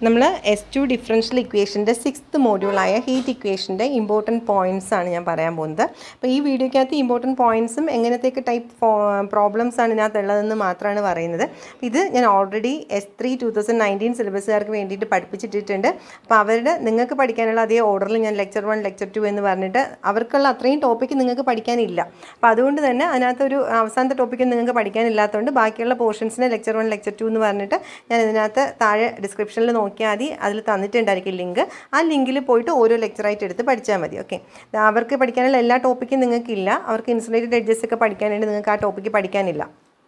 നമ്മൾ S two differential ഇക്വേഷൻ്റെ sixth മോഡ്യൂളായ ഹീറ്റ് ഇക്വേഷൻ്റെ ഇമ്പോർട്ടൻറ്റ് പോയിൻറ്റ്സ് ആണ് ഞാൻ പറയാൻ പോകുന്നത് അപ്പോൾ ഈ വീഡിയോയ്ക്കകത്ത് ഇമ്പോർട്ടൻറ്റ് പോയിൻറ്റ്സും എങ്ങനത്തെയൊക്കെ ടൈപ്പ് പ്രോബ്ലംസ് ആണ് ഇതിനകത്തുള്ളതെന്ന് മാത്രമാണ് പറയുന്നത് അപ്പോൾ ഇത് ഞാൻ already S three two thousand nineteen സിലബസുകാർക്ക് വേണ്ടിയിട്ട് പഠിപ്പിച്ചിട്ടിട്ടുണ്ട് അപ്പോൾ അവരുടെ നിങ്ങൾക്ക് പഠിക്കാനുള്ള അതേ ഓർഡറിൽ ഞാൻ ലെക്ചർ വൺ ലെക്ചർ ടു എന്ന് പറഞ്ഞിട്ട് അവർക്കുള്ള അത്രയും ടോപ്പിക്ക് നിങ്ങൾക്ക് പഠിക്കാനില്ല അപ്പോൾ അതുകൊണ്ട് തന്നെ അതിനകത്തൊരു അവസാനത്തെ ടോപ്പിക്ക് നിങ്ങൾക്ക് പഠിക്കാനില്ലാത്തതുകൊണ്ട് ബാക്കിയുള്ള പോർഷൻസിനെ ലെക്ചർ വൺ ലെക്ചർ ടു എന്ന് പറഞ്ഞിട്ട് ഞാൻ ഇതിനകത്ത് താഴെ ഡിസ്ക്രിപ്ഷനിൽ നോക്കിയാൽ മതി അതിൽ തന്നിട്ടുണ്ടായിരിക്കും ലിങ്ക് ആ ലിങ്കിൽ പോയിട്ട് ഓരോ ലെക്ചറായിട്ട് എടുത്ത് പഠിച്ചാൽ മതി ഓക്കെ അവർക്ക് പഠിക്കാനുള്ള എല്ലാ ടോപ്പിക്കും നിങ്ങൾക്കില്ല അവർക്ക് ഇൻസുലേറ്റഡ് എഡ്ജസ് ഒക്കെ പഠിക്കാനായിട്ട് നിങ്ങൾക്ക് ആ ടോപ്പിക്ക് പഠിക്കാനില്ല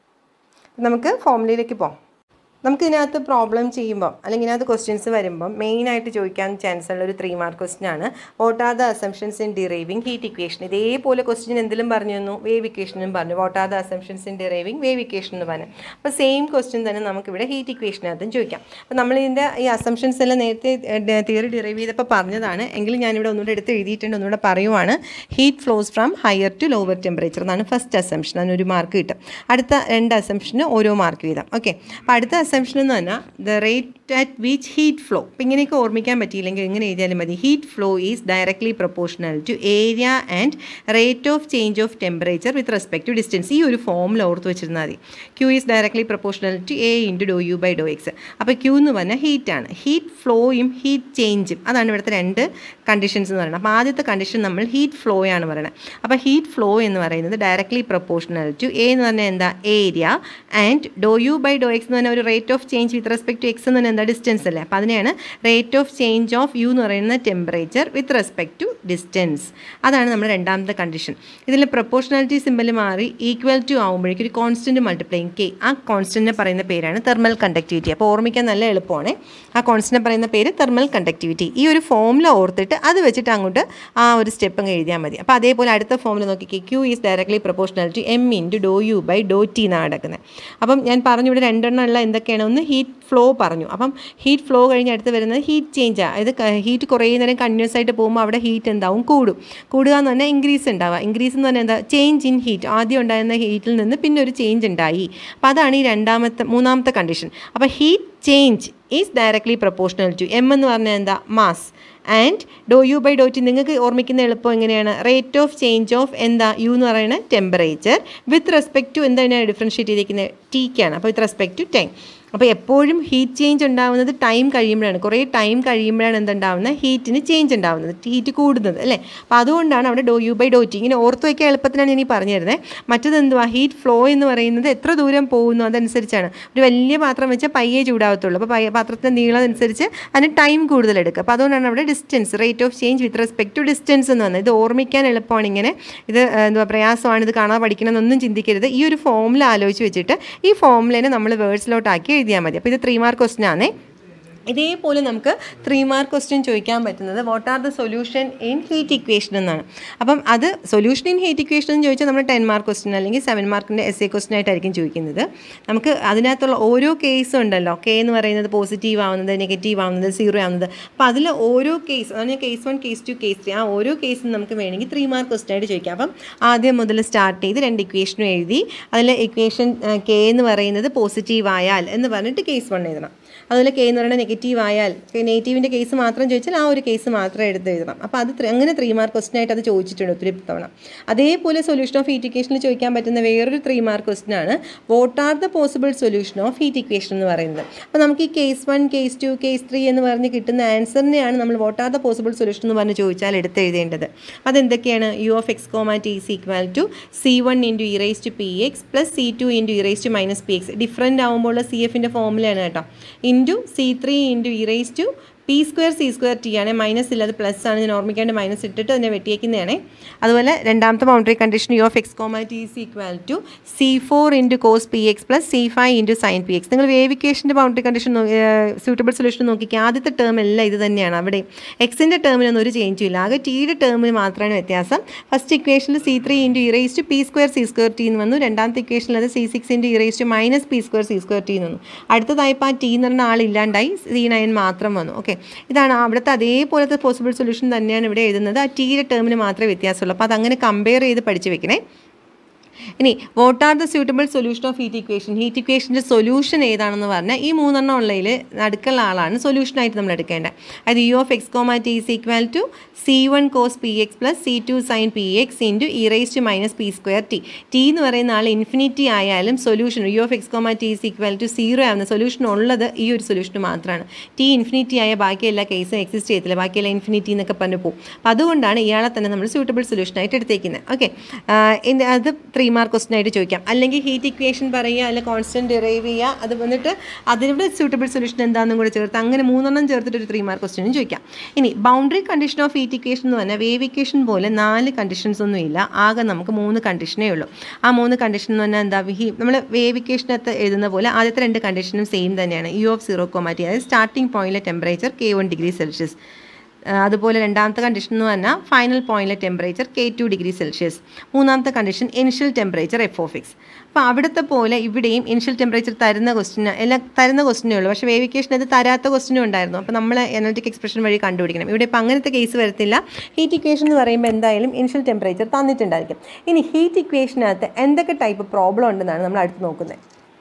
നമുക്ക് ഫോമുലയിലേക്ക് പോകാം നമുക്ക് ഇതിനകത്ത് പ്രോബ്ലം ചെയ്യുമ്പോൾ അല്ലെങ്കിൽ ഇതിനകത്ത് ക്വസ്റ്റ്യൻസ് വരുമ്പോൾ മെയിനായിട്ട് ചോദിക്കാൻ ചാൻസ് ഉള്ള ഒരു ത്രീ മാർക്ക് ക്വസ്റ്റ്യൻ ആണ് what are the assumptions in deriving heat equation ഇതേപോലെ ക്വസ്റ്റ്യൻ എന്തെങ്കിലും പറഞ്ഞു തന്നു വേവ് ഇക്വേഷനും പറഞ്ഞു what are the assumptions in deriving wave equation എന്ന് പറഞ്ഞു അപ്പോൾ സെയിം ക്വസ്റ്റ്യൻ തന്നെ നമുക്കിവിടെ ഹീറ്റ് ഇക്വേഷനകത്തും ചോദിക്കാം അപ്പോൾ നമ്മൾ ഇതിൻ്റെ ഈ അസംഷൻസ് എല്ലാം നേരത്തെ തിയറി ഡിറൈവ് ചെയ്തപ്പോൾ പറഞ്ഞതാണ് എങ്കിലും ഞാനിവിടെ ഒന്നുകൂടെ എടുത്ത് എഴുതിയിട്ടുണ്ട് ഒന്നുകൂടെ പറയുവാണ് heat flows from higher to lower temperature എന്നാണ് ഫസ്റ്റ് അസംഷൻ അതിനൊരു മാർക്ക് കിട്ടും അടുത്ത രണ്ട് അസംഷന് ഓരോ മാർക്ക് വീതം ഓക്കെ അപ്പോൾ അടുത്ത അസംഷൻ എന്ന് പറഞ്ഞാൽ the rate at which heat flow അപ്പം ഇങ്ങനെയൊക്കെ ഓർമ്മിക്കാൻ പറ്റിയില്ലെങ്കിൽ ഇങ്ങനെ എഴുതിയാലും മതി heat flow is directly proportional to area and rate of change of temperature with respect to distance ഈ ഒരു ഫോമിൽ ഓർത്ത് വെച്ചിരുന്നാൽ മതി Q is directly proportional to A into doe u by doe x അപ്പോൾ ക്യൂ എന്ന് പറഞ്ഞാൽ ഹീറ്റാണ് ഹീറ്റ് ഫ്ലോയും ഹീറ്റ് ചേഞ്ചും അതാണ് ഇവിടുത്തെ രണ്ട് കണ്ടീഷൻസ് എന്ന് പറയുന്നത് അപ്പോൾ ആദ്യത്തെ കണ്ടീഷൻ നമ്മൾ ഹീറ്റ് ഫ്ലോ ആണ് പറയുന്നത് അപ്പോൾ ഹീറ്റ് ഫ്ലോ എന്ന് പറയുന്നത് ഡയറക്ട്ലി പ്രൊപ്പോർഷണൽ ടു എ എന്ന് പറഞ്ഞാൽ എന്താ area and doe u by doe x എന്ന് പറഞ്ഞാൽ ഒരു rate of change with respect to x എന്ന് പറഞ്ഞാൽ എന്താ ഡിസ്റ്റൻസ് അല്ലേ അപ്പോൾ അതിനെയാണ് rate of change of u എന്ന് പറയുന്ന temperature with respect to distance അതാണ് നമ്മുടെ രണ്ടാമത്തെ കണ്ടീഷൻ ഇതിൽ പ്രൊപ്പോർഷണാലിറ്റി സിമ്പിൾ മാറി ഈക്വൽ ടു ആകുമ്പോഴേക്കും ഒരു കോൺസ്റ്റൻറ്റ് മൾട്ടിപ്ലൈങ് കെ ആ കോൺസ്റ്റൻറ്റിനെ പറയുന്ന പേരാണ് തെർമൽ കണ്ടക്ടിവിറ്റി അപ്പോൾ ഓർമ്മിക്കാൻ നല്ല എളുപ്പമാണ് ആ കോൺസ്റ്റൻറ്റിനെ പറയുന്ന പേര് തെർമൽ കണ്ടക്ടിവിറ്റി ഈ ഒരു ഫോമിൽ ഓർത്തിട്ട് അത് വെച്ചിട്ട് അങ്ങോട്ട് ആ ഒരു സ്റ്റെപ്പ് അങ്ങ് എഴുതിയാൽ മതി അപ്പോൾ അതേപോലെ അടുത്ത ഫോമിൽ നോക്കിക്കേ Q is directly proportional to M into doe u by doe T എന്നാണ് നടക്കുന്നത് അപ്പം ഞാൻ പറഞ്ഞു ഇവിടെ രണ്ടെണ്ണം ഉള്ള എന്തൊക്കെയാണ് ഒന്ന് ഹീറ്റ് ഫ്ലോ പറഞ്ഞു അപ്പം ഹീറ്റ് ഫ്ലോ കഴിഞ്ഞ് അടുത്ത് വരുന്നത് ഹീറ്റ് ചേഞ്ചാണ് അതായത് ഹീറ്റ് കുറേ നേരം കണ്ടിന്യൂസ് ആയിട്ട് പോകുമ്പോൾ അവിടെ ഹീറ്റ് എന്താവും കൂടും കൂടുക എന്ന് പറഞ്ഞാൽ ഇൻക്രീസ് ഉണ്ടാവുക ഇൻക്രീസ് എന്ന് പറഞ്ഞാൽ എന്താ ചേഞ്ച് ഇൻ ഹീറ്റ് ആദ്യം ഉണ്ടായിരുന്ന ഹീറ്റിൽ നിന്ന് പിന്നെ ഒരു ചേഞ്ച് ഉണ്ടായി അപ്പോൾ അതാണ് ഈ രണ്ടാമത്തെ മൂന്നാമത്തെ കണ്ടീഷൻ അപ്പോൾ heat change is directly proportional to M എന്ന് പറഞ്ഞാൽ എന്താ mass and doe u by doe T നിങ്ങൾക്ക് ഓർമ്മിക്കുന്ന എളുപ്പം എങ്ങനെയാണ് റേറ്റ് ഓഫ് ചേഞ്ച് ഓഫ് എന്താ യു എന്ന് പറയുന്നത് ടെമ്പറേച്ചർ വിത്ത് റെസ്പെക്ട് ടു എന്താണ് ഡിഫറൻഷ്യേറ്റ് ചെയ്തിരിക്കുന്നത് ടിക്കാണ് അപ്പോൾ വിത്ത് റെസ്പെക്ട് ടു ടൈം അപ്പോൾ എപ്പോഴും ഹീറ്റ് ചേഞ്ച് ഉണ്ടാകുന്നത് ടൈം കഴിയുമ്പോഴാണ് കുറേ ടൈം കഴിയുമ്പോഴാണ് എന്തുണ്ടാവുന്നത് ഹീറ്റിന് ചേഞ്ച് ഉണ്ടാവുന്നത് ഹീറ്റ് കൂടുന്നത് അല്ലേ അപ്പോൾ അതുകൊണ്ടാണ് അവിടെ doe u by doe T ഇങ്ങനെ ഓർത്ത് വയ്ക്കാൻ എളുപ്പത്തിനാണ് ഇനി പറഞ്ഞു തരുന്നത് മറ്റത് എന്തുവാ ഹീറ്റ് ഫ്ലോ എന്ന് പറയുന്നത് എത്ര ദൂരം പോകുന്നു അതനുസരിച്ചാണ് ഒരു വലിയ പാത്രം വെച്ചാൽ പയ്യെ ചൂടാവത്തുള്ളൂ അപ്പോൾ പയ്യ പാത്രത്തിൻ്റെ നീളം അനുസരിച്ച് അതിന് ടൈം കൂടുതൽ എടുക്കുക അപ്പോൾ അതുകൊണ്ടാണ് അവിടെ distance rate of change with respect to distance എന്ന് പറഞ്ഞത് ഇത് ഓർമ്മിക്കാൻ എളുപ്പമാണ് ഇങ്ങനെ ഇത് എന്തുവാ പ്രയാസമാണ് ഇത് കാണാതെ പഠിക്കണമെന്നൊന്നും ചിന്തിക്കരുത് ഈ ഒരു ഫോമിൽ ആലോചിച്ച് വെച്ചിട്ട് ഈ ഫോമിലേനെ നമ്മൾ വേർഡ്സിലോട്ടാക്കി എഴുതിയാൽ മതി അപ്പോൾ ഇത് ത്രീ മാർക്ക് ക്വസ്റ്റൻ ആണേ ഇതേപോലെ നമുക്ക് ത്രീ മാർക്ക് ക്വസ്റ്റ്യൻ ചോദിക്കാൻ പറ്റുന്നത് what are the solution in heat equation എന്നാണ് അപ്പം അത് സൊല്യൂഷൻ ഇൻ ഹീറ്റ് ഇക്വേഷൻ എന്ന് ചോദിച്ചാൽ നമ്മൾ ടെൻ മാർക്ക് ക്വസ്റ്റ്യൻ അല്ലെങ്കിൽ സെവൻ മാർക്കിൻ്റെ എസ് എ ക്വസ്റ്റ്യൻ ആയിട്ടായിരിക്കും ചോദിക്കുന്നത് നമുക്ക് അതിനകത്തുള്ള ഓരോ കേസും ഉണ്ടല്ലോ കെ എന്ന് പറയുന്നത് പോസിറ്റീവ് ആവുന്നത് നെഗറ്റീവ് ആവുന്നത് സീറോ ആവുന്നത് അപ്പോൾ അതിൽ ഓരോ കേസ് അതാണ് case one case two case three ആ ഓരോ കേസും നമുക്ക് വേണമെങ്കിൽ ത്രീ മാർക്ക് ക്വസ്റ്റ്യൻ ആയിട്ട് ചോദിക്കാം അപ്പം ആദ്യം മുതൽ സ്റ്റാർട്ട് ചെയ്ത് രണ്ട് ഇക്വേഷനും എഴുതി അതിൽ ഇക്വേഷൻ കെ എന്ന് പറയുന്നത് പോസിറ്റീവ് ആയാൽ എന്ന് പറഞ്ഞിട്ട് കേസ് വൺ എഴുതണം അതുപോലെ കെ എന്ന് പറയുന്നത് നെഗറ്റീവ് ആയാൽ നെഗറ്റീവിൻ്റെ കേസ് മാത്രം ചോദിച്ചാൽ ആ ഒരു കേസ് മാത്രം എടുത്ത് എഴുതണം അപ്പോൾ അത് അങ്ങനെ ത്രീ മാർക്ക് ക്വസ്റ്റൻ ആയിട്ട് അത് ചോദിച്ചിട്ടുണ്ട് ഒത്തിരി തവണ അതേപോലെ സൊല്യൂഷൻ ഓഫ് ഹീറ്റ് ഇക്വേഷനിൽ ചോദിക്കാൻ പറ്റുന്ന വേറൊരു ത്രീ മാർക്ക് ക്വസ്റ്റൻ ആണ് what are the possible solution of heat equation എന്ന് പറയുന്നത് അപ്പോൾ നമുക്ക് ഈ case one case two case three എന്ന് പറഞ്ഞ് കിട്ടുന്ന ആൻസറിനെയാണ് നമ്മൾ what are the possible solution എന്ന് പറഞ്ഞ് ചോദിച്ചാൽ എടുത്ത് എഴുതേണ്ടത് അതെന്തൊക്കെയാണ് U of X comma T is equal to C one into e raise to P X plus C two into e raise to minus P X different ആകുമ്പോൾ സി എഫിൻ്റെ ഫോമുലയാണ് കേട്ടോ into c three into e raise to p square c square t ആണ് minus ഇല്ല അത് plus ആണ് ഞാൻ ഓർമ്മിക്കാണ്ട് minus ഇട്ടിട്ട് അതിനെ വെട്ടിയേക്കുന്നതാണ് അതുപോലെ രണ്ടാമത്തെ boundary condition u of X comma T is equal to c four into cos p X plus c five into sine p x നിങ്ങൾ വേവിക്കേഷൻ്റെ ബൗണ്ടറി കണ്ടീഷൻ സ്യൂട്ടബിൾ സൊല്യൂഷൻ നോക്കിക്കുക ആദ്യത്തെ ടേം എല്ലാം ഇത് തന്നെയാണ് അവിടെ എക്സിൻ്റെ ടേമിനൊന്നും ഒരു ചേഞ്ചും ഇല്ല ആകെ ടിയുടെ ടേമിന് മാത്രമാണ് വ്യത്യാസം ഫസ്റ്റ് ഇക്വേഷനിൽ c three into e raise to p square c square t എന്ന് വന്നു രണ്ടാമത്തെ ഇക്വേഷനിൽ അത് c six into e raise to minus p square c square t എന്ന് വന്നു അടുത്തതായപ്പോൾ ആ ടി എന്ന് പറഞ്ഞ ആളില്ലാണ്ടായി സി നയൻ മാത്രം വന്നു ഓക്കെ ഇതാണ് അവിടുത്തെ അതേപോലത്തെ പോസിബിൾ സൊല്യൂഷൻ തന്നെയാണ് ഇവിടെ എഴുതുന്നത് ആ ടീയുടെ ടേമിന് മാത്രമേ വ്യത്യാസമുള്ളൂ അപ്പോൾ അതങ്ങനെ കമ്പയർ ചെയ്ത് പഠിച്ച് വെക്കണേ ഇനി what are the suitable solution of heat equation heat ഇക്വേഷൻ്റെ സൊല്യൂഷൻ ഏതാണെന്ന് പറഞ്ഞാൽ ഈ മൂന്നെണ്ണം ഉള്ളതിൽ നടുക്കുള്ള ആളാണ് സൊല്യൂഷനായിട്ട് നമ്മൾ എടുക്കേണ്ടത് അത് u of X comma T is equal to C one cos p X plus C two sine p x into e raise to minus p square t t എന്ന് പറയുന്ന ആൾ ഇൻഫിനിറ്റി ആയാലും solution u of X comma T is equal to zero ആവുന്ന solution ഉള്ളത് ഈ ഒരു solution മാത്രമാണ് to infinity ആയ ബാക്കി എല്ലാ കേസും എക്സിസ്റ്റ് ചെയ്യത്തില്ല ബാക്കിയെല്ലാം ഇൻഫിനിറ്റി എന്നൊക്കെ പറഞ്ഞു പോകും അപ്പോൾ അതുകൊണ്ടാണ് ഇയാളെ തന്നെ നമ്മൾ സ്യൂട്ടബിൾ സൊല്യൂഷനായിട്ട് എടുത്തേക്കുന്നത് ഓക്കെ അത് ത്രീ മാർക്ക് ക്വസ്റ്റൻ ആയിട്ട് ചോദിക്കാം അല്ലെങ്കിൽ ഹീറ്റ് ഇക്വേഷൻ പറയുക അല്ലെങ്കിൽ കോൺസ്റ്റൻറ്റ് ഡിറൈവ് ചെയ്യുക അത് വന്നിട്ട് അതിലൂടെ സ്യൂട്ടബിൾ സൊല്യൂഷൻ എന്താണെന്നും കൂടെ ചേർത്ത് അങ്ങനെ മൂന്നെണ്ണം ചേർത്തിട്ട് ഒരു ത്രീ മാർക്ക് ക്വസ്റ്റനും ചോദിക്കാം ഇനി boundary condition of heat equation എന്ന് പറഞ്ഞാൽ വേവ് ഇക്വേഷൻ പോലെ നാല് കണ്ടീഷൻസ് ഒന്നും ഇല്ല ആകെ നമുക്ക് മൂന്ന് കണ്ടീഷനേ ഉള്ളൂ ആ മൂന്ന് കണ്ടീഷൻ എന്ന് പറഞ്ഞാൽ എന്താ ഹീ നമ്മൾ വേവ് ഇക്വേഷനകത്ത് എഴുതുന്ന പോലെ ആദ്യത്തെ രണ്ട് കണ്ടീഷനും സെയിം തന്നെയാണ് യു ഓഫ് സീറോ കോമാറ്റി അതായത് സ്റ്റാർട്ടിംഗ് പോയിന്റിലെ temperature K one degree Celsius അതുപോലെ രണ്ടാമത്തെ കണ്ടീഷൻ എന്ന് പറഞ്ഞാൽ ഫൈനൽ പോയിന്റിലെ temperature K two degree Celsius മൂന്നാമത്തെ condition initial temperature f of x അപ്പോൾ അവിടുത്തെ പോലെ ഇവിടെയും ഇനിഷ്യൽ ടെമ്പറേച്ചർ തരുന്ന ക്വസ്റ്റിന് എല്ലാം തരുന്ന ക്വസ്റ്റിനേ ഉള്ളൂ പക്ഷേ വേവിക്കേഷൻ അത് തരാത്ത ക്വസ്റ്റിനും ഉണ്ടായിരുന്നു അപ്പോൾ നമ്മൾ എനർജിക് എക്സ്പ്രഷൻ വഴി കണ്ടുപിടിക്കണം ഇവിടെ ഇപ്പോൾ അങ്ങനത്തെ കേസ് വരത്തില്ല ഹീറ്റ് ഇക്വേഷൻ എന്ന് പറയുമ്പോൾ എന്തായാലും ഇനിഷ്യൽ ടെമ്പറേച്ചർ തന്നിട്ടുണ്ടായിരിക്കും ഇനി ഹീറ്റ് ഇക്വേഷനകത്ത് എന്തൊക്കെ ടൈപ്പ് പ്രോബ്ലം ഉണ്ടെന്നാണ് നമ്മൾ അടുത്ത് നോക്കുന്നത്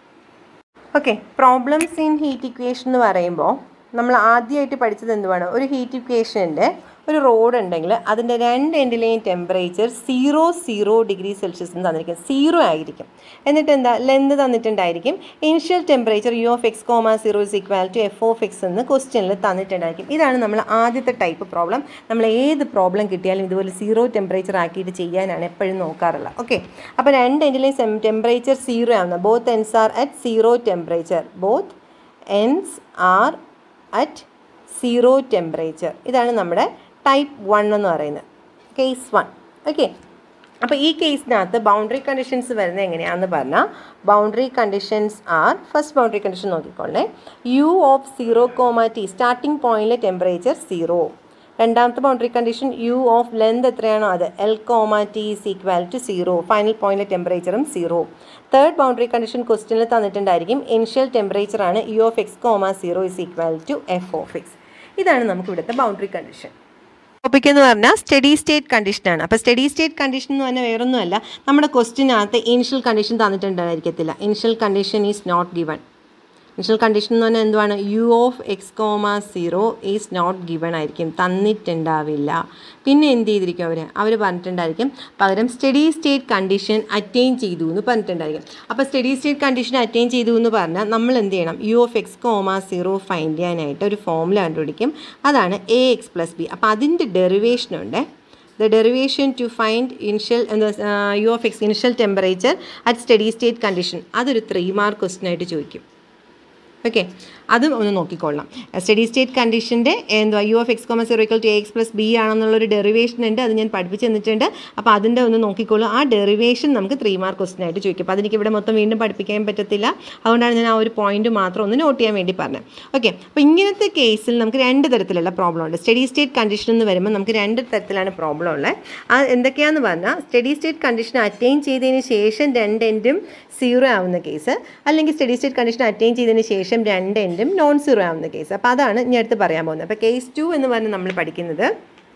okay problems in heat equation എന്ന് പറയുമ്പോൾ നമ്മൾ ആദ്യമായിട്ട് പഠിച്ചത് എന്തുവാണ് ഒരു ഹീറ്റ് ഇക്വേഷൻ്റെ ഒരു റോഡ് ഉണ്ടെങ്കിൽ അതിൻ്റെ രണ്ട് എൻഡിലെയും temperature zero zero degree Celsius എന്ന് തന്നിരിക്കും സീറോ ആയിരിക്കും എന്നിട്ട് എന്താ ലെന്ത് തന്നിട്ടുണ്ടായിരിക്കും initial temperature u of X comma zero is equal to f of x എന്ന് ക്വസ്റ്റ്യനിൽ തന്നിട്ടുണ്ടായിരിക്കും ഇതാണ് നമ്മൾ ആദ്യത്തെ ടൈപ്പ് പ്രോബ്ലം നമ്മൾ ഏത് പ്രോബ്ലം കിട്ടിയാലും ഇതുപോലെ സീറോ ടെമ്പറേച്ചർ ആക്കിയിട്ട് ചെയ്യാനാണ് എപ്പോഴും നോക്കാറുള്ളത് ഓക്കെ അപ്പോൾ രണ്ട് എൻഡിലെയും ടെമ്പറേച്ചർ സീറോ ആവുന്ന both ends are at zero temperature both ends are at zero temperature ഇതാണ് നമ്മുടെ ടൈപ്പ് വൺ എന്ന് പറയുന്നത് കേസ് വൺ ഓക്കെ അപ്പോൾ ഈ കേസിനകത്ത് ബൗണ്ടറി കണ്ടീഷൻസ് വരുന്നത് എങ്ങനെയാണെന്ന് പറഞ്ഞാൽ boundary conditions are first boundary condition നോക്കിക്കോളേ u of zero comma t starting പോയിന്റിലെ ടെമ്പറേച്ചർ സീറോ രണ്ടാമത്തെ boundary condition u of length എത്രയാണോ അത് L comma T is equal to zero final പോയിന്റിലെ ടെമ്പറേച്ചറും സീറോ തേർഡ് ബൗണ്ടറി കണ്ടീഷൻ ക്വസ്റ്റ്യനിൽ തന്നിട്ടുണ്ടായിരിക്കും initial ടെമ്പറേച്ചറാണ് u of X comma zero is equal to f of x ഇതാണ് നമുക്ക് ഇവിടുത്തെ ബൗണ്ടറി കണ്ടീഷൻ ടോപ്പിക് എന്ന് പറഞ്ഞാൽ സ്റ്റഡി സ്റ്റേറ്റ് കണ്ടീഷനാണ് അപ്പോൾ സ്റ്റഡി സ്റ്റേറ്റ് കണ്ടീഷൻ എന്ന് പറഞ്ഞാൽ വേറൊന്നുമല്ല നമ്മുടെ ക്വസ്റ്റിനകത്ത് ഇനിഷ്യൽ കണ്ടീഷൻ തന്നിട്ടുണ്ടായിരിക്കത്തില്ല initial condition is not given initial condition എന്ന് പറഞ്ഞാൽ എന്തുവാണ് u of X comma zero is not given ആയിരിക്കും തന്നിട്ടുണ്ടാവില്ല പിന്നെ എന്ത് ചെയ്തിരിക്കും അവർ അവർ പറഞ്ഞിട്ടുണ്ടായിരിക്കും പകരം സ്റ്റഡി സ്റ്റേറ്റ് കണ്ടീഷൻ അറ്റൈൻ ചെയ്തു എന്ന് പറഞ്ഞിട്ടുണ്ടായിരിക്കും അപ്പോൾ സ്റ്റഡി സ്റ്റേറ്റ് കണ്ടീഷൻ അറ്റൈൻ ചെയ്തു എന്ന് പറഞ്ഞാൽ നമ്മൾ എന്ത് ചെയ്യണം u of X comma zero find ചെയ്യാനായിട്ട് ഒരു ഫോമുല കണ്ടുപിടിക്കും അതാണ് എ എക്സ് പ്ലസ് ബി അപ്പോൾ അതിൻ്റെ ഡെറിവേഷനുണ്ട് the derivation to find initial എന്താ u of x initial temperature at steady state condition അതൊരു ത്രീ മാർക്ക് ക്വസ്റ്റൻ ആയിട്ട് ചോദിക്കും ഓക്കെ അതും ഒന്ന് നോക്കിക്കൊള്ളാം സ്റ്റഡി സ്റ്റേറ്റ് കണ്ടീഷൻ്റെ എന്തുവാ u of X comma zero to a x plus b ആണെന്നുള്ളൊരു ഡെറിവേഷൻ ഉണ്ട് അത് ഞാൻ പഠിപ്പിച്ച് തന്നിട്ടുണ്ട് അപ്പോൾ അതിൻ്റെ ഒന്ന് നോക്കിക്കോളൂ ആ ഡെറിവേഷൻ നമുക്ക് ത്രീ മാർക്ക് ക്വസ്റ്റൻ ആയിട്ട് ചോദിക്കും അപ്പോൾ അതെനിക്ക് ഇവിടെ മൊത്തം വീണ്ടും പഠിപ്പിക്കാൻ പറ്റത്തില്ല അതുകൊണ്ടാണ് ഞാൻ ആ ഒരു പോയിന്റ് മാത്രം ഒന്ന് നോട്ട് ചെയ്യാൻ വേണ്ടി പറഞ്ഞത് ഓക്കെ അപ്പോൾ ഇങ്ങനത്തെ കേസിൽ നമുക്ക് രണ്ട് തരത്തിലുള്ള പ്രോബ്ലം ഉണ്ട് സ്റ്റഡി സ്റ്റേറ്റ് കണ്ടീഷൻ എന്ന് വരുമ്പോൾ നമുക്ക് രണ്ട് തരത്തിലാണ് പ്രോബ്ലം ഉള്ളത് ആ എന്തൊക്കെയാണെന്ന് പറഞ്ഞാൽ സ്റ്റഡി സ്റ്റേറ്റ് കണ്ടീഷൻ അറ്റൈൻ ചെയ്തതിന് ശേഷം രണ്ട് എൻഡും സീറോ ആവുന്ന കേസ് അല്ലെങ്കിൽ സ്റ്റഡി സ്റ്റേറ്റ് കണ്ടീഷൻ അറ്റൈൻ ചെയ്തതിന് ശേഷം രണ്ട് എൻഡും നോൺ സീറോ ആവുന്ന കേസ് അപ്പോൾ അതാണ് ഇനി അടുത്ത് പറയാൻ പോകുന്നത് അപ്പോൾ കേസ് ടു എന്ന് പറഞ്ഞ് നമ്മൾ പഠിക്കുന്നത്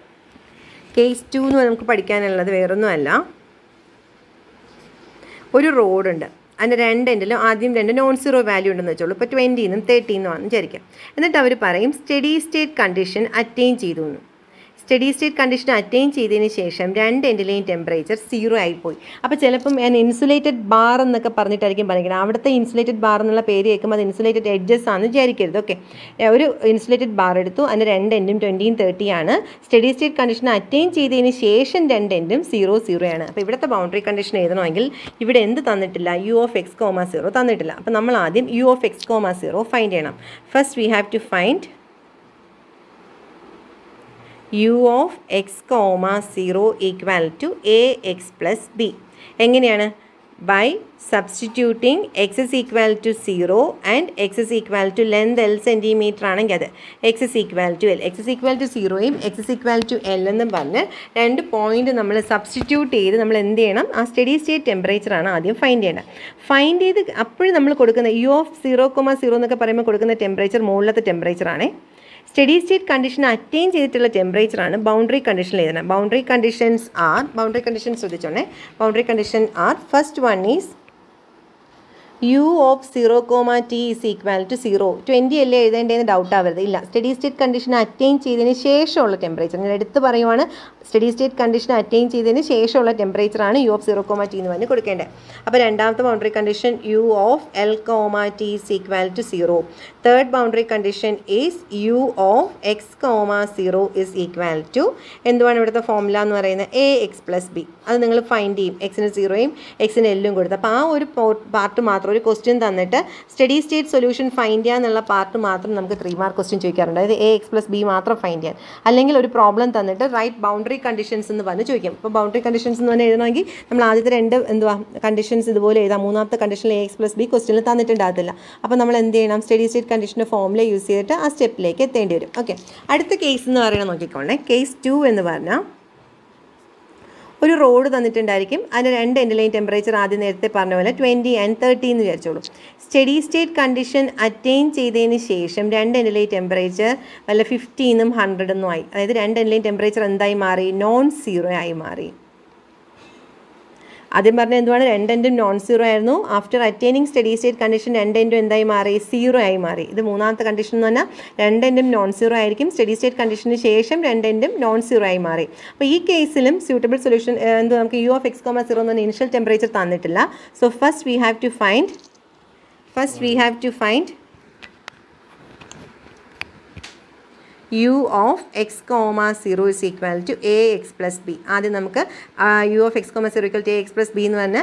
കേസ് ടു എന്ന് നമുക്ക് പഠിക്കാനുള്ളത് വേറൊന്നുമല്ല ഒരു റോഡുണ്ട് അതിൻ്റെ രണ്ട് എൻഡിലും ആദ്യം രണ്ട് നോൺ സീറോ വാല്യൂ ഉണ്ടെന്ന് വെച്ചോളൂ ഇപ്പോൾ ട്വൻറ്റിന്നും തേർട്ടീന്നും ആണെന്ന് വിചാരിക്കാം എന്നിട്ട് അവർ പറയും സ്റ്റഡി സ്റ്റേറ്റ് കണ്ടീഷൻ അറ്റൈൻ ചെയ്തു എന്ന് സ്റ്റഡി സ്റ്റേറ്റ് കണ്ടീഷൻ അറ്റൈൻ ചെയ്തതിന് ശേഷം രണ്ട് എൻഡിലെയും ടെമ്പറേച്ചർ സീറോ ആയിപ്പോയി അപ്പോൾ ചിലപ്പം ഞാൻ ഇൻസുലേറ്റഡ് ബാർ എന്നൊക്കെ പറഞ്ഞിട്ടായിരിക്കും പറയുന്നത് അവിടുത്തെ ഇൻസുലേറ്റഡ് ബാർ എന്നുള്ള പേര് കേൾക്കുമ്പോൾ അത് ഇൻസുലേറ്റഡ് എഡ്ജസ് ആണെന്ന് വിചാരിക്കരുത് ഓക്കെ ഒരു ഇൻസുലേറ്റഡ് ബാർ എടുത്തു അതിൻ്റെ രണ്ട് എൻഡും ട്വൻറ്റിയും തേർട്ടിയാണ് സ്റ്റഡി സ്റ്റേറ്റ് കണ്ടീഷൻ അറ്റൈൻ ചെയ്തതിന് ശേഷം രണ്ട് എൻഡും സീറോ സീറോ ആണ് അപ്പോൾ ഇവിടുത്തെ ബൗണ്ടറി കണ്ടീഷൻ എഴുതണമെങ്കിൽ ഇവിടെ എന്ത് തന്നിട്ടില്ല u of X comma zero തന്നിട്ടില്ല അപ്പോൾ നമ്മൾ ആദ്യം u of X comma zero find ചെയ്യണം first we have to find u of X comma zero equal to a x plus b എങ്ങനെയാണ് by substituting x is equal to zero and x is equal to length l centimetre ആണെങ്കിൽ അത് x is equal to l x is equal to സീറോയും x is equal to l എന്നും പറഞ്ഞ് രണ്ട് point നമ്മൾ substitute ചെയ്ത് നമ്മൾ എന്ത് ചെയ്യണം ആ സ്റ്റഡി സ്റ്റേറ്റ് ടെമ്പറേച്ചറാണ് ആദ്യം ഫൈൻഡ് ചെയ്യേണ്ടത് ഫൈൻഡ് ചെയ്ത് അപ്പോഴും നമ്മൾ കൊടുക്കുന്ന u of zero comma zero എന്നൊക്കെ പറയുമ്പോൾ കൊടുക്കുന്ന ടെമ്പറേച്ചർ മുകളിലത്തെ ടെമ്പറേച്ചർ ആണേ സ്റ്റഡി സ്റ്റേറ്റ് കണ്ടീഷൻ അറ്റൈൻ ചെയ്തിട്ടുള്ള ടെമ്പറേച്ചറാണ് ബൗണ്ടറി കണ്ടീഷനിൽ എഴുതണം boundary conditions are boundary condition ശ്രദ്ധിച്ചോണേ boundary condition are first one is u of zero comma T is equal to zero twenty അല്ലേ എഴുതേണ്ടതെന്ന് ഡൗട്ട് ആവരുത് ഇല്ല സ്റ്റഡി സ്റ്റേറ്റ് കണ്ടീഷൻ അറ്റൈൻ ചെയ്തതിന് ശേഷമുള്ള ടെമ്പറേച്ചർ ഞാൻ എടുത്ത് പറയുവാണ് സ്റ്റഡി സ്റ്റേറ്റ് കണ്ടീഷൻ അറ്റൈൻ ചെയ്തതിന് ശേഷമുള്ള ടെമ്പറേച്ചറാണ് u of zero comma t എന്ന് പറഞ്ഞ് കൊടുക്കേണ്ടത് അപ്പോൾ രണ്ടാമത്തെ boundary condition u of l comma T is equal to zero third boundary condition is u of X comma zero is equal to എന്തുവാണ് ഇവിടുത്തെ ഫോമുല എന്ന് പറയുന്നത് എ എക്സ് പ്ലസ് ബി അത് നിങ്ങൾ ഫൈൻഡ് ചെയ്യും എക്സിന് സീറോയും എക്സിന് എല്ലും കൊടുത്ത് അപ്പോൾ ആ ഒരു പാർട്ട് മാത്രം ഒരു ക്വസ്റ്റ്യൻ തന്നിട്ട് സ്റ്റഡി സ്റ്റേറ്റ് സൊല്യൂഷൻ ഫൈൻഡ് ചെയ്യുക എന്നുള്ള പാർട്ട് മാത്രം നമുക്ക് ത്രീ മാർക്ക് ക്വസ്റ്റ്യൻ ചോദിക്കാറുണ്ട് അതായത് എ എക്സ് പ്ലസ് ബി മാത്രം ഫൈൻഡ് ചെയ്യാൻ അല്ലെങ്കിൽ ഒരു പ്രോബ്ലം തന്നിട്ട് റൈറ്റ് ബൗണ്ടറി കണ്ടീഷൻസ് എന്ന് പറഞ്ഞ് ചോദിക്കും ഇപ്പോൾ ബൗണ്ടറി കണ്ടീഷൻസ് എന്ന് പറഞ്ഞാൽ എഴുതണമെങ്കിൽ നമ്മൾ ആദ്യത്തെ രണ്ട് എന്തുവാ കണ്ടീഷൻസ് ഇതുപോലെ എഴുതാം മൂന്നാമത്തെ കണ്ടീഷനിൽ എ എക്സ് പ്ലസ് ബി ക്വസ്റ്റ്യനിൽ തന്നിട്ടുണ്ടാകത്തില്ല അപ്പോൾ നമ്മൾ എന്ത് ചെയ്യണം സ്റ്റഡി സ്റ്റേറ്റ് കണ്ടീഷൻ്റെ ഫോമിൽ യൂസ് ചെയ്തിട്ട് ആ സ്റ്റെപ്പിലേക്ക് എത്തേണ്ടി വരും ഓക്കെ അടുത്ത കേസ് എന്ന് പറയുന്നത് നോക്കിക്കോണേ കേസ് ടു എന്ന് പറഞ്ഞാൽ ഒരു റോഡ് തന്നിട്ടുണ്ടായിരിക്കും അതിൻ്റെ രണ്ട് എൻഡിലെയും ടെമ്പറേച്ചർ ആദ്യം നേരത്തെ പറഞ്ഞ പോലെ ട്വൻറ്റി ആൻഡ് തേർട്ടി എന്ന് വിചാരിച്ചോളൂ സ്റ്റഡി സ്റ്റേറ്റ് കണ്ടീഷൻ അറ്റൈൻ ചെയ്തതിന് ശേഷം രണ്ട് എൻഡിലെയും ടെമ്പറേച്ചർ വല്ല ഫിഫ്റ്റീന്നും ഹൺഡ്രഡെന്നും ആയി അതായത് രണ്ട് എൻഡിലെയും ടെമ്പറേച്ചർ എന്തായി മാറി നോൺ സീറോ ആയി മാറി ആദ്യം പറഞ്ഞ എന്തുവാണ് രണ്ടെൻറ്റും നോൺ സീറോ ആയിരുന്നു after attaining steady state condition രണ്ടെൻറ്റും എന്തായി മാറി സീറോ ആയി മാറി ഇത് മൂന്നാമത്തെ കണ്ടീഷൻ എന്ന് പറഞ്ഞാൽ രണ്ടെൻറ്റും നോൺ സീറോ ആയിരിക്കും സ്റ്റഡി സ്റ്റേറ്റ് കണ്ടീഷന് ശേഷം രണ്ടെൻറ്റും നോൺ സീറോ ആയി മാറി അപ്പോൾ ഈ കേസിലും സ്യൂട്ടബിൾ സൊല്യൂഷൻ എന്ത് നമുക്ക് u of X comma zero എന്ന് പറഞ്ഞ ഇനിഷ്യൽ ടെമ്പറേച്ചർ തന്നിട്ടില്ല so first we have to find first we have to find u of X comma zero is equal to a x plus b ആദ്യം നമുക്ക് u of X comma zero equal to a x plus b എന്ന് പറഞ്ഞ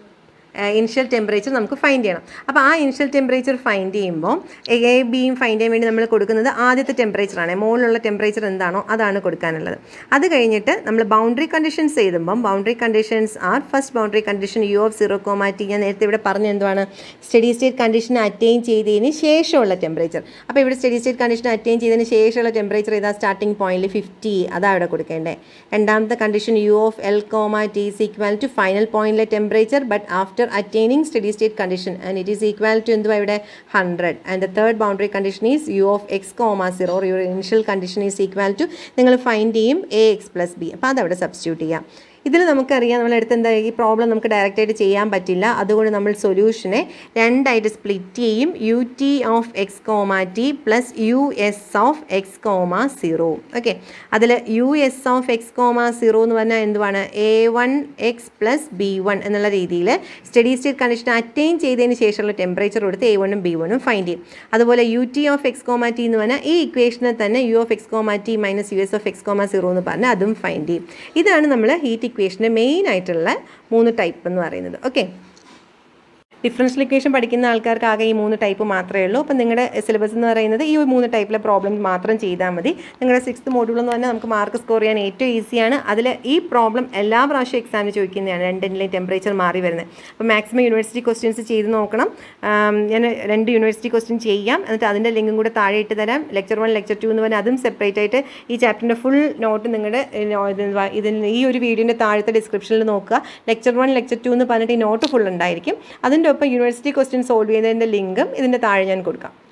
initial temperature നമുക്ക് find ചെയ്യണം അപ്പോൾ ആ initial temperature find ചെയ്യുമ്പോൾ a ബിയും ഫൈൻഡ് ചെയ്യാൻ വേണ്ടി നമ്മൾ കൊടുക്കുന്നത് ആദ്യത്തെ ടെമ്പറേച്ചറാണ് മുകളിലുള്ള ടെമ്പറേച്ചർ എന്താണോ അതാണ് കൊടുക്കാനുള്ളത് അത് കഴിഞ്ഞിട്ട് നമ്മൾ ബൗണ്ടറി കണ്ടീഷൻസ് എഴുതുമ്പം boundary conditions are first boundary condition u of zero comma t ഞാൻ നേരത്തെ ഇവിടെ പറഞ്ഞ എന്താണ് സ്റ്റഡി സ്റ്റേറ്റ് കണ്ടീഷൻ അറ്റൈൻ ചെയ്തതിന് ശേഷമുള്ള ടെമ്പറേച്ചർ അപ്പോൾ ഇവിടെ സ്റ്റഡി സ്റ്റേറ്റ് കണ്ടീഷൻ അറ്റൈൻ ചെയ്തതിന് ശേഷമുള്ള ടെമ്പറേച്ചർ ഏതാ സ്റ്റാർട്ടിംഗ് പോയിന്റിൽ ഫിഫ്റ്റി അതാ ഇവിടെ കൊടുക്കേണ്ടത് രണ്ടാമത്തെ condition u of l comma T is equal to final പോയിന്റിലെ temperature but after attaining steady state condition and it is equal to എന്തുവാ ഇവിടെ hundred and the third boundary condition is u of X comma zero your initial condition is equal to നിങ്ങൾ find ചെയ്യും a x plus b അപ്പോൾ അതവിടെ substitute ചെയ്യാം ഇതിൽ നമുക്കറിയാം നമ്മളെടുത്ത് എന്താ ഈ പ്രോബ്ലം നമുക്ക് ഡയറക്റ്റായിട്ട് ചെയ്യാൻ പറ്റില്ല അതുകൊണ്ട് നമ്മൾ സൊല്യൂഷനെ രണ്ടായിട്ട് സ്പ്ലിറ്റ് ചെയ്യും u t of X comma t plus u s of X comma zero okay അതിൽ u s of X comma zero എന്ന് പറഞ്ഞാൽ എന്തുവാണ് a one x plus b one എന്നുള്ള രീതിയിൽ സ്റ്റഡി സ്റ്റേറ്റ് കണ്ടീഷൻ അറ്റൈൻ ചെയ്തതിന് ശേഷമുള്ള temperature കൊടുത്ത് A വണ്ണും ബി വണ്ണും ഫൈൻഡ് ചെയ്യും അതുപോലെ u t of X comma t എന്ന് പറഞ്ഞാൽ ഈ ഇക്വേഷനെ തന്നെ u of X comma t minus u s of X comma zero എന്ന് പറഞ്ഞാൽ അതും ഫൈൻഡ് ചെയ്യും ഇതാണ് നമ്മൾ ഹീറ്റ് ഇക്വേഷൻ്റെ മെയിൻ ആയിട്ടുള്ള മൂന്ന് ടൈപ്പ് എന്ന് പറയുന്നത് ഓക്കെ ഡിഫറൻഷ്യൽ ഇക്വേഷൻ പഠിക്കുന്ന ആൾക്കാർക്ക് ആകെ ഈ മൂന്ന് ടൈപ്പ് മാത്രമേ ഉള്ളൂ അപ്പം നിങ്ങളുടെ സിലബസ് എന്ന് പറയുന്നത് ഈ മൂന്ന് ടൈപ്പിലെ പ്രോബ്ലം മാത്രം ചെയ്താൽ മതി നിങ്ങളുടെ സിക്സ്ത് മോഡ്യൂൾ എന്ന് പറഞ്ഞാൽ നമുക്ക് മാർക്ക് സ്കോർ ചെയ്യാൻ ഏറ്റവും ഈസിയാണ് അതിൽ ഈ പ്രോബ്ലം എല്ലാ പ്രാവശ്യം എക്സാമിന് ചോദിക്കുന്നതാണ് രണ്ടിൻ്റെയും ടെമ്പറേച്ചർ മാറി വരുന്നത് അപ്പോൾ മാക്സിമം യൂണിവേഴ്സിറ്റി ക്വസ്റ്റ്യൻസ് ചെയ്ത് നോക്കണം ആം, ഞാൻ രണ്ട് യൂണിവേഴ്സിറ്റി ക്വസ്റ്റ്യൻ ചെയ്യാം എന്നിട്ട് അതിൻ്റെ ലിങ്കും കൂടെ താഴെ ഇട്ട് തരാം ലെക്ചർ വൺ ലെക്ചർ ടു എന്ന് പറഞ്ഞാൽ അതും സെപ്പറേറ്റ് ആയിട്ട് ഈ ചാപ്റ്ററിൻ്റെ ഫുൾ നോട്ട് നിങ്ങളുടെ ഇതിന് ഈ ഒരു വീഡിയോൻ്റെ താഴത്തെ ഡിസ്ക്രിപ്ഷനിൽ നോക്കുക ലെക്ചർ വൺ ലെക്ചർ ടു എന്ന് പറഞ്ഞിട്ട് ഈ നോട്ട് ഫുൾ ഉണ്ടായിരിക്കും അതിൻ്റെ ഒപ്പം യൂണിവേഴ്സിറ്റി ക്വസ്റ്റ്യൻ സോൾവ് ചെയ്യുന്നതിൻ്റെ ലിങ്കും ഇതിൻ്റെ താഴെ ഞാൻ കൊടുക്കാം